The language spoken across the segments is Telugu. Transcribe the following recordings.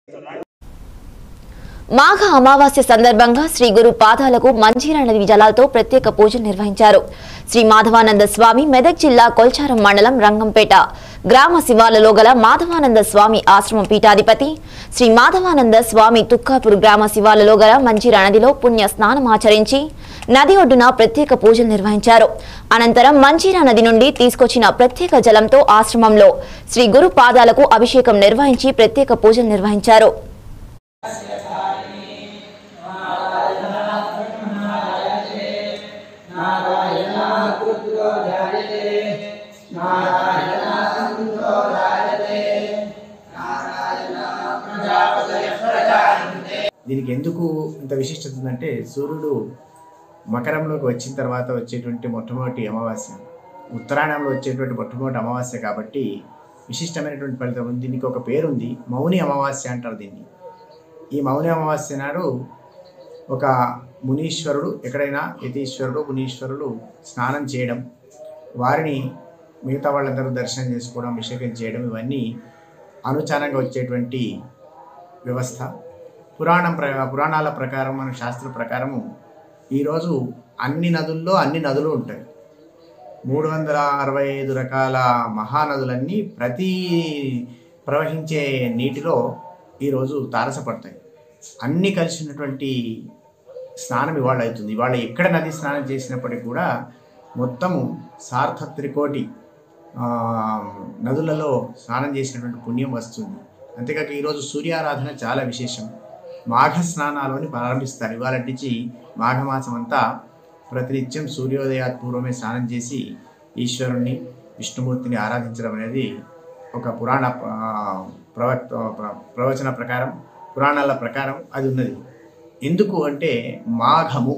మాఘ అమావాస్య సందర్భంగా శ్రీ గురు పాదాలకు మంజీరా నది జలాలతో ప్రత్యేక పూజలు నిర్వహించారు శ్రీ మాధవానంద స్వామి మెదక్ జిల్లా కొల్చారం మండలం రంగంపేట గ్రామ శివాలలో గల మాధవానంద స్వామి ఆశ్రమం పీఠాధిపతి శ్రీ మాధవానంద స్వామి తుక్కాపూర్ గ్రామ శివాలలో గల మంజీరా నదిలో పుణ్య స్నానం ఆచరించి నది ఒడ్డున ప్రత్యేక పూజలు నిర్వహించారు అనంతరం మంజీరా నది నుండి తీసుకొచ్చిన ప్రత్యేక జలంతో ఆశ్రమంలో శ్రీ గురు పాదాలకు అభిషేకం నిర్వహించి ప్రత్యేక పూజలు నిర్వహించారు దీనికి ఎందుకు ఇంత విశిష్టత ఉందంటే సూర్యుడు మకరంలోకి వచ్చిన తర్వాత వచ్చేటువంటి మొట్టమొదటి అమావాస్య ఉత్తరాయణంలో వచ్చేటువంటి మొట్టమొదటి అమావాస్య కాబట్టి విశిష్టమైనటువంటి ఫలితం ఉంది దీనికి ఒక పేరుంది మౌని అమావాస్య అంటారు దీన్ని ఈ మౌని అమావాస్య నాడు ఒక మునీశ్వరుడు ఎక్కడైనా యతీశ్వరుడు మునీశ్వరుడు స్నానం చేయడం వారిని మిగతా వాళ్ళందరూ దర్శనం చేసుకోవడం అభిషేకం చేయడం ఇవన్నీ అనుచారంగా వచ్చేటువంటి వ్యవస్థ పురాణం ప్ర పురాణాల ప్రకారం మన శాస్త్ర ప్రకారము ఈరోజు అన్ని నదుల్లో అన్ని నదులు ఉంటాయి మూడు వందల అరవై ఐదు రకాల మహానదులన్నీ ప్రతి ప్రవహించే నీటిలో ఈరోజు తారసపడతాయి అన్నీ కలిసినటువంటి స్నానం ఇవాళ అవుతుంది ఇవాళ ఎక్కడ నది స్నానం చేసినప్పటికీ కూడా మొత్తము సార్థ త్రికోటి ఆ, నదులలో స్నానం చేసినటువంటి పుణ్యం వస్తుంది అంతేకాక ఈరోజు సూర్యారాధన చాలా విశేషం మాఘ స్నానాలని ప్రారంభిస్తారు ఇవాళ నుంచి మాఘమాసం అంతా ప్రతినిత్యం సూర్యోదయాత్ పూర్వమే స్నానం చేసి ఈశ్వరుణ్ణి విష్ణుమూర్తిని ఆరాధించడం అనేది ఒక పురాణ ఆ, ప్రవక్త ప్ర- ప్రవచన ప్రకారం పురాణాల ప్రకారం అది ఉన్నది ఎందుకు అంటే మాఘము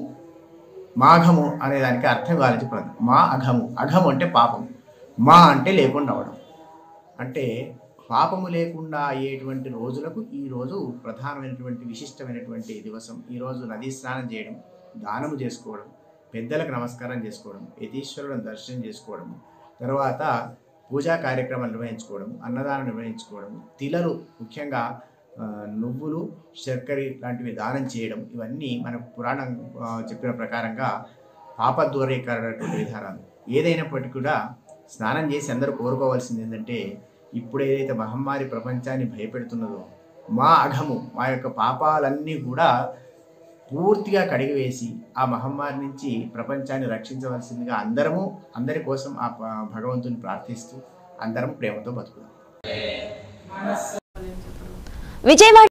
మాఘము అనే దానికి అర్థం కావాలి ప్రధానం మా అఘము అఘము అంటే పాపం మా అంటే లేకుండా అవడం అంటే పాపము లేకుండా అయ్యేటువంటి రోజులకు ఈ రోజు ప్రధానమైనటువంటి విశిష్టమైనటువంటి దివసం ఈ రోజు నదీ స్నానం చేయడం దానము చేసుకోవడం పెద్దలకు నమస్కారం చేసుకోవడం యతీశ్వరులను దర్శనం చేసుకోవడం తర్వాత పూజా కార్యక్రమాలు నిర్వహించుకోవడం అన్నదానం నిర్వహించుకోవడం తిలలు ముఖ్యంగా ఆ, నువ్వులు శర్కర లాంటివి దానం చేయడం ఇవన్నీ మన పురాణం ఆ, చెప్పిన ప్రకారంగా పాపద్వారీకరమైనటువంటి విధానాలు ఏదైనప్పటికీ కూడా స్నానం చేసి అందరూ కోరుకోవాల్సింది ఏంటంటే ఇప్పుడు ఏదైతే మహమ్మారి ప్రపంచాన్ని భయపెడుతున్నదో మా అఘము మా యొక్క పాపాలన్నీ కూడా పూర్తిగా కడిగివేసి ఆ మహమ్మారి నుంచి ప్రపంచాన్ని రక్షించవలసిందిగా అందరము అందరి కోసం ఆ ప- భగవంతుని ప్రార్థిస్తూ అందరం ప్రేమతో బతుకుదాం విజయవాడ